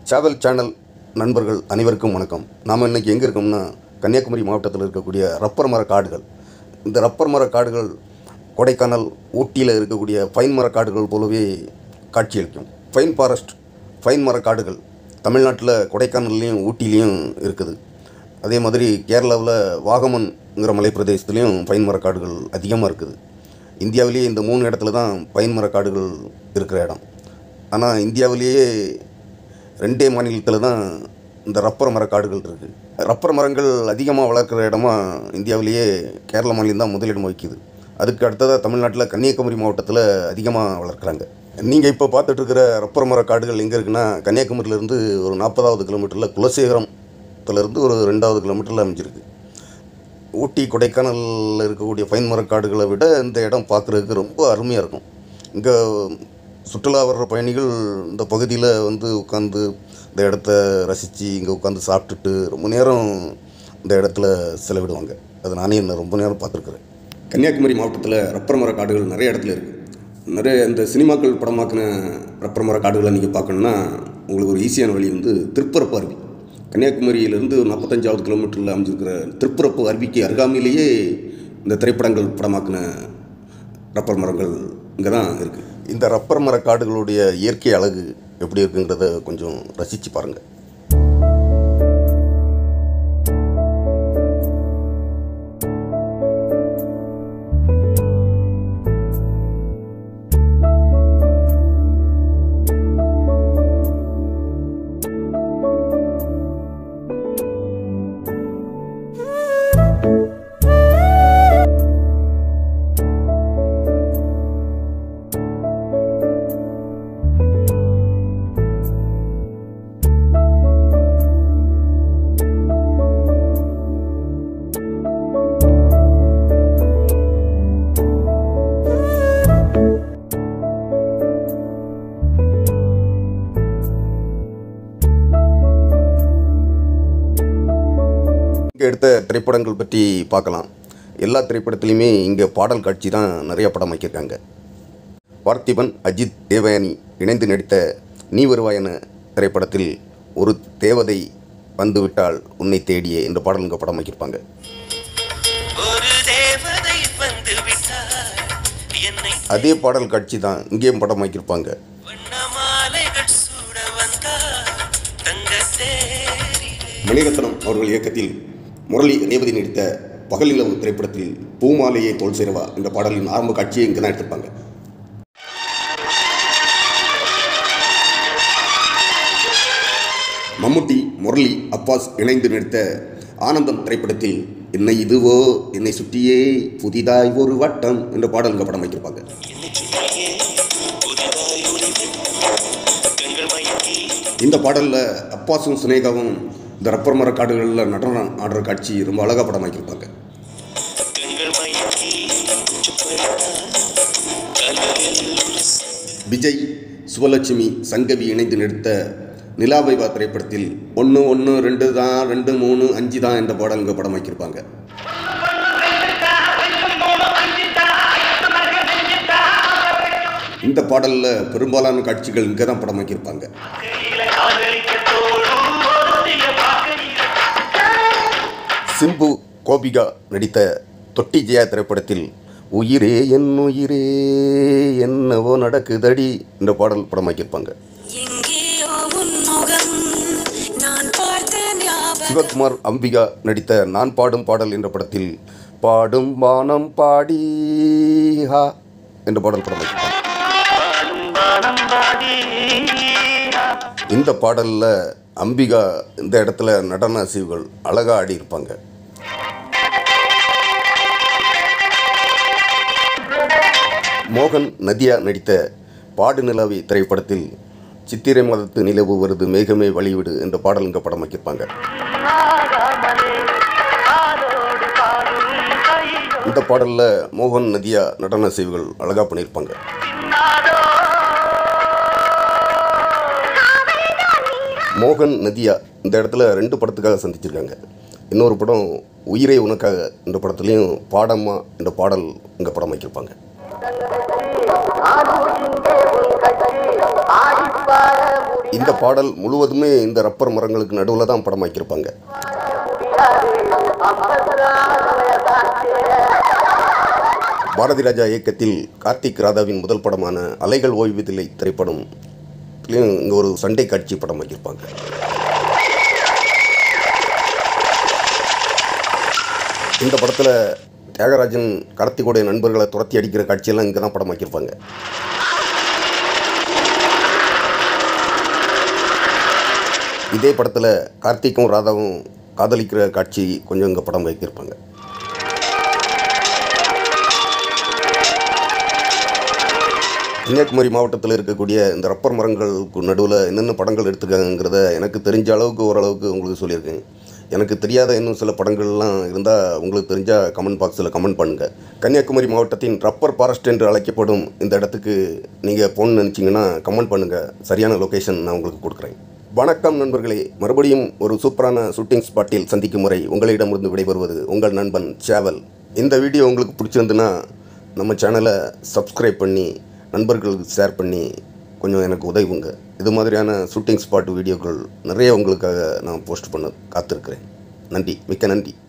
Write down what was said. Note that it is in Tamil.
சேவல் சேனல் நண்பர்கள் அனைவருக்கும் வணக்கம் நாம் இன்றைக்கி எங்கே இருக்கோம்னா கன்னியாகுமரி மாவட்டத்தில் இருக்கக்கூடிய ரப்பர் மர காடுகள் இந்த ரப்பர் மர காடுகள் கொடைக்கானல் ஊட்டியில் இருக்கக்கூடிய பைன் மர காடுகள் போலவே காட்சியளிக்கும் பைன் ஃபாரஸ்ட் பைன் மர காடுகள் தமிழ்நாட்டில் கொடைக்கானல்லையும் ஊட்டிலையும் இருக்குது அதே மாதிரி கேரளாவில் வாகமன்ங்கிற மலை பிரதேசத்துலேயும் பைன் மர காடுகள் அதிகமாக இருக்குது இந்தியாவிலேயே இந்த மூணு இடத்துல தான் பைன் மர காடுகள் இருக்கிற இடம் ஆனால் இந்தியாவிலேயே ரெண்டே மாநிலத்தில் தான் இந்த ரப்பர் மர காடுகள் இருக்குது ரப்பர் மரங்கள் அதிகமாக வளர்க்குற இடமா இந்தியாவிலேயே கேரள மாநிலம் தான் முதலிடம் வகிக்குது அதுக்கு அடுத்ததாக தமிழ்நாட்டில் கன்னியாகுமரி மாவட்டத்தில் அதிகமாக வளர்க்குறாங்க நீங்கள் இப்போ பார்த்துட்டு இருக்கிற ரப்பர் மர காடுகள் எங்கே இருக்குன்னா கன்னியாகுமரியிலேருந்து ஒரு நாற்பதாவது கிலோமீட்டரில் குலசேகரத்துலேருந்து ஒரு ரெண்டாவது கிலோமீட்டரில் அமைஞ்சிருக்கு ஊட்டி கொடைக்கானலில் இருக்கக்கூடிய பைன் மரக்காடுகளை விட இந்த இடம் பார்க்குறதுக்கு ரொம்ப அருமையாக இருக்கும் இங்கே சுற்றுலா வர்ற பயணிகள் இந்த பகுதியில் வந்து உட்காந்து இந்த இடத்த ரசித்து இங்கே உட்காந்து சாப்பிட்டுட்டு ரொம்ப நேரம் இந்த இடத்துல செலவிடுவாங்க அது நானே என்ன ரொம்ப நேரம் பார்த்துருக்குறேன் கன்னியாகுமரி மாவட்டத்தில் ரப்பர் மர காடுகள் நிறைய இடத்துல இருக்குது நிறைய இந்த சினிமாக்கள் படமாக்கின ரப்பர் மர காடுகளை நீங்கள் பார்க்கணுன்னா உங்களுக்கு ஒரு ஈஸியான வழி வந்து திருப்பரப்பு அருவி கன்னியாகுமரியிலிருந்து நாற்பத்தஞ்சாவது கிலோமீட்டரில் அமைஞ்சிருக்கிற திருப்பரப்பு அருவிக்கு அருகாமையிலேயே இந்த திரைப்படங்கள் படமாக்கின ரப்பர் மரங்கள் இங்கே தான் இருக்குது இந்த ரப்பர் மர காடுகளுடைய இயற்கை அழகு எப்படி இருக்குங்கிறத கொஞ்சம் ரசித்து பாருங்கள் இங்கே எடுத்த திரைப்படங்கள் பற்றி பார்க்கலாம் எல்லா திரைப்படத்துலையுமே இங்கே பாடல் காட்சி தான் நிறைய படம் வைக்கிருக்காங்க பார்த்திபன் அஜித் தேவயானி இணைந்து நடித்த நீ வருவாயன திரைப்படத்தில் ஒரு தேவதை வந்துவிட்டால் உன்னை தேடியே என்ற பாடல் இங்கே படம் வைக்கிருப்பாங்க ஒரு தேவதை வந்து விட்டார் என்னை அதே பாடல் காட்சி தான் இங்கேயும் படம் வைக்கிருப்பாங்க வண்ண மாலைகள் சூட வந்தார் தங்க தேரிலே மணிரத்னம் அவர்கள் இயக்கத்தில் முரளி ரேவதி நடித்த பகல் நிலவு திரைப்படத்தில் பூமாலையே தோல் சேரவா என்ற பாடலின் ஆரம்ப காட்சியை இங்கே தான் எடுத்திருப்பாங்க மம்முட்டி முரளி அப்பாஸ் இணைந்து நடித்த ஆனந்தம் திரைப்படத்தில் என்னை இதுவோ என்னை சுற்றியே புதிதாய் ஒரு வட்டம் என்ற பாடல் இங்கே படம் வைத்திருப்பாங்க என்னை சுற்றியே புதிதாய் உதித்து கண்கள் மயக்கி இந்த பாடலில் அப்பாஸும் சுனேகாவும் இந்த ரப்பர் மர காடுகளில் நடனம் ஆடுற காட்சி ரொம்ப அழகாக படம் வைக்கிருப்பாங்க கண்கள் மயக்கி சுப்பரத்தான் கல்லையில் விஜய் சுவலட்சுமி சங்கவி இணைந்து நடித்த நிலாவைவா திரைப்படத்தில் ஒன்று ஒன்று ரெண்டு தான் ரெண்டு மூணு அஞ்சு தான் என்ற பாடல் இங்கே படம் வைக்கிருப்பாங்க இந்த பாடலில் பெரும்பாலான காட்சிகள் இங்கே தான் படம் வைக்கிருப்பாங்க சிம்பு கோபிகா நடித்த தொட்டி ஜெயா திரைப்படத்தில் உயிரே என் உயிரே என்னவோ நடக்குதடி என்ற பாடல் படம் வைக்கிருப்பாங்க எங்கேயோ உன் முகம் நான் பார்த்த ஞாபகம் சிவகுமார் அம்பிகா நடித்த நான் பாடும் பாடல் என்ற படத்தில் பாடும் வானம் பாடி ஹா என்ற பாடல் படம் வைக்கிருப்பாங்க இந்த பாடலில் அம்பிகா இந்த இடத்துல நடன அசைவுகள் அழகாக ஆடி இருப்பாங்க மோகன் நதியா நடித்த பாடு நிலவி திரைப்படத்தில் சித்திரை மாதத்து நிலவு வருது மேகமே வழிவிடு என்ற பாடல் இங்கே படம் வைக்கிருப்பாங்க இந்த பாடலில் மோகன் நதியா நடன அசைவுகள் அழகாக பண்ணியிருப்பாங்க மோகன் நதியா இந்த இடத்துல ரெண்டு படத்துக்காக சந்திச்சிருக்காங்க இன்னொரு படம் உயிரே உனக்காக இந்த படத்துலேயும் பாடம்மா என்ற பாடல் இங்கே படம் வைக்கிருப்பாங்க ஆடிப்பாட இந்த பாடல் முழுவதுமே இந்த ரப்பர் மரங்களுக்கு நடுவில் தான் படமாக்கியிருப்பாங்க பாரதி ராஜா இயக்கத்தில் கார்த்திக் ராதாவின் முதல் படமான அலைகள் ஓய்வதில்லை திரைப்படம் இங்கே ஒரு சண்டை காட்சி படம் ஆக்கியிருப்பாங்க இந்த படத்தில் தியாகராஜன் கார்த்திகோடைய நண்பர்களை துரத்தி அடிக்கிற காட்சியெல்லாம் இங்கே தான் படமாக்கியிருப்பாங்க இதே படத்தில் கார்த்திக்கும் ராதாவும் காதலிக்கிற காட்சி கொஞ்சம் இங்கே படம் வைக்கியிருப்பாங்க கன்னியாகுமரி மாவட்டத்தில் இருக்கக்கூடிய இந்த ரப்பர் மரங்களுக்கு நடுவில் என்னென்ன படங்கள் எடுத்துருக்காங்கிறத எனக்கு தெரிஞ்ச அளவுக்கு ஓரளவுக்கு உங்களுக்கு சொல்லியிருக்கேன் எனக்கு தெரியாத இன்னும் சில படங்கள்லாம் இருந்தால் உங்களுக்கு தெரிஞ்சால் கமெண்ட் பாக்ஸில் கமெண்ட் பண்ணுங்கள் கன்னியாகுமரி மாவட்டத்தின் ரப்பர் ஃபாரஸ்ட் என்று அழைக்கப்படும் இந்த இடத்துக்கு நீங்கள் போகணுன்னு நினச்சிங்கன்னா கமெண்ட் பண்ணுங்கள் சரியான லொக்கேஷன் நான் உங்களுக்கு கொடுக்குறேன் வணக்கம் நண்பர்களே மறுபடியும் ஒரு சூப்பரான ஷூட்டிங் ஸ்பாட்டில் சந்திக்கும் முறை உங்களிடமிருந்து விடைபெறுவது உங்கள் நண்பன் சேவல் இந்த வீடியோ உங்களுக்கு பிடிச்சிருந்துன்னா நம்ம சேனலை சப்ஸ்கிரைப் பண்ணி நண்பர்களுக்கு ஷேர் பண்ணி கொஞ்சம் எனக்கு உதவுங்க இது மாதிரியான ஷூட்டிங் ஸ்பாட் வீடியோக்கள் நிறைய உங்களுக்காக நான் போஸ்ட் பண்ண காத்திருக்கிறேன் நன்றி மிக்க நன்றி